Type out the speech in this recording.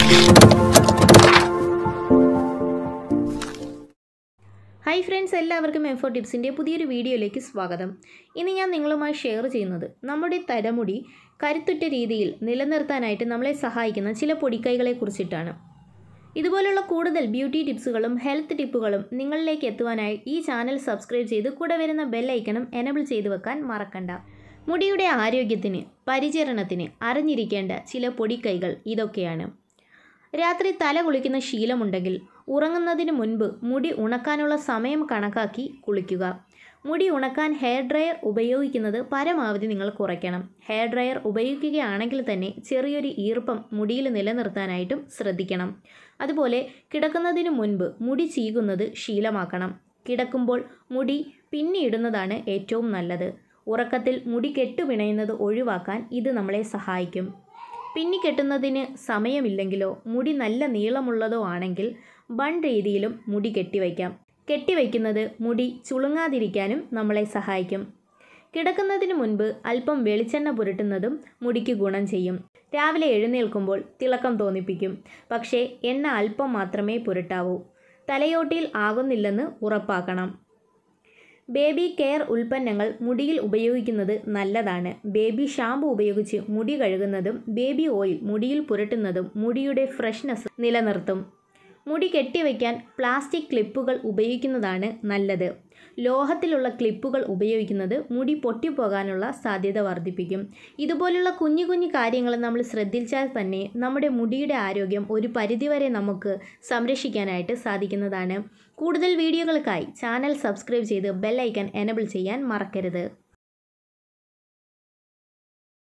hi friends എല്ലാവർക്കും M four ടിപ്സിൻ്റെ പുതിയൊരു വീഡിയോയിലേക്ക് സ്വാഗതം ഇന്ന് ഞാൻ നിങ്ങളുമായി ഷെയർ ചെയ്യുന്നത് നമ്മുടെ തലമുടി കരുത്തുറ്റ രീതിയിൽ നിലനിർത്താനായിട്ട് നമ്മളെ സഹായിക്കുന്ന ചില പൊടിക്കൈകളെ കുറിച്ചിട്ടാണ് ഇതുപോലുള്ള കൂടുതൽ ബ്യൂട്ടി ടിപ്സുകളും ഹെൽത്ത് ടിപ്പുകളും നിങ്ങളിലേക്ക് എത്തുവാനായി ഈ ചാനൽ സബ്സ്ക്രൈബ് ചെയ്ത് കൂടെ വരുന്ന ബെല്ലൈക്കണും എനബിൾ ചെയ്തു വെക്കാൻ മറക്കണ്ട മുടിയുടെ ആരോഗ്യത്തിന് പരിചരണത്തിന് അറിഞ്ഞിരിക്കേണ്ട ചില പൊടിക്കൈകൾ ഇതൊക്കെയാണ് രാത്രി തല കുളിക്കുന്ന ശീലമുണ്ടെങ്കിൽ ഉറങ്ങുന്നതിന് മുൻപ് മുടി ഉണക്കാനുള്ള സമയം കണക്കാക്കി കുളിക്കുക മുടി ഉണക്കാൻ ഹെയർ ഡ്രയർ ഉപയോഗിക്കുന്നത് പരമാവധി നിങ്ങൾ കുറയ്ക്കണം ഹെയർ ഡ്രയർ ഉപയോഗിക്കുകയാണെങ്കിൽ തന്നെ ചെറിയൊരു ഈർപ്പം മുടിയിൽ നിലനിർത്താനായിട്ടും ശ്രദ്ധിക്കണം അതുപോലെ കിടക്കുന്നതിന് മുൻപ് മുടി ചീകുന്നത് ശീലമാക്കണം കിടക്കുമ്പോൾ മുടി പിന്നിയിടുന്നതാണ് ഏറ്റവും നല്ലത് ഉറക്കത്തിൽ മുടി കെട്ടുപിണയുന്നത് ഒഴിവാക്കാൻ ഇത് നമ്മളെ സഹായിക്കും പിന്നി കെട്ടുന്നതിന് സമയമില്ലെങ്കിലോ മുടി നല്ല നീളമുള്ളതോ ആണെങ്കിൽ ബൺ രീതിയിലും മുടി കെട്ടിവയ്ക്കാം കെട്ടിവയ്ക്കുന്നത് മുടി ചുളുങ്ങാതിരിക്കാനും നമ്മളെ സഹായിക്കും കിടക്കുന്നതിന് മുൻപ് അല്പം വെളിച്ചെണ്ണ പുരട്ടുന്നതും മുടിക്ക് ഗുണം ചെയ്യും രാവിലെ എഴുന്നേൽക്കുമ്പോൾ തിളക്കം തോന്നിപ്പിക്കും പക്ഷേ എണ്ണ അല്പം മാത്രമേ പുരട്ടാവൂ തലയോട്ടിയിൽ ആകുന്നില്ലെന്ന് ഉറപ്പാക്കണം ബേബി കെയർ ഉൽപ്പന്നങ്ങൾ മുടിയിൽ ഉപയോഗിക്കുന്നത് നല്ലതാണ് ബേബി ഷാമ്പു ഉപയോഗിച്ച് മുടി കഴുകുന്നതും ബേബി ഓയിൽ മുടിയിൽ പുരട്ടുന്നതും മുടിയുടെ ഫ്രഷ്നെസ് നിലനിർത്തും മുടി കെട്ടിവയ്ക്കാൻ പ്ലാസ്റ്റിക് ക്ലിപ്പുകൾ ഉപയോഗിക്കുന്നതാണ് നല്ലത് ലോഹത്തിലുള്ള ക്ലിപ്പുകൾ ഉപയോഗിക്കുന്നത് മുടി പൊട്ടിപ്പോകാനുള്ള സാധ്യത വർദ്ധിപ്പിക്കും ഇതുപോലുള്ള കുഞ്ഞു കുഞ്ഞു കാര്യങ്ങൾ നമ്മൾ ശ്രദ്ധിച്ചാൽ തന്നെ നമ്മുടെ മുടിയുടെ ആരോഗ്യം ഒരു പരിധിവരെ നമുക്ക് സംരക്ഷിക്കാനായിട്ട് സാധിക്കുന്നതാണ് കൂടുതൽ വീഡിയോകൾക്കായി ചാനൽ സബ്സ്ക്രൈബ് ചെയ്ത് ബെൽ ഐക്കൺ എനബിൾ ചെയ്യാൻ മറക്കരുത്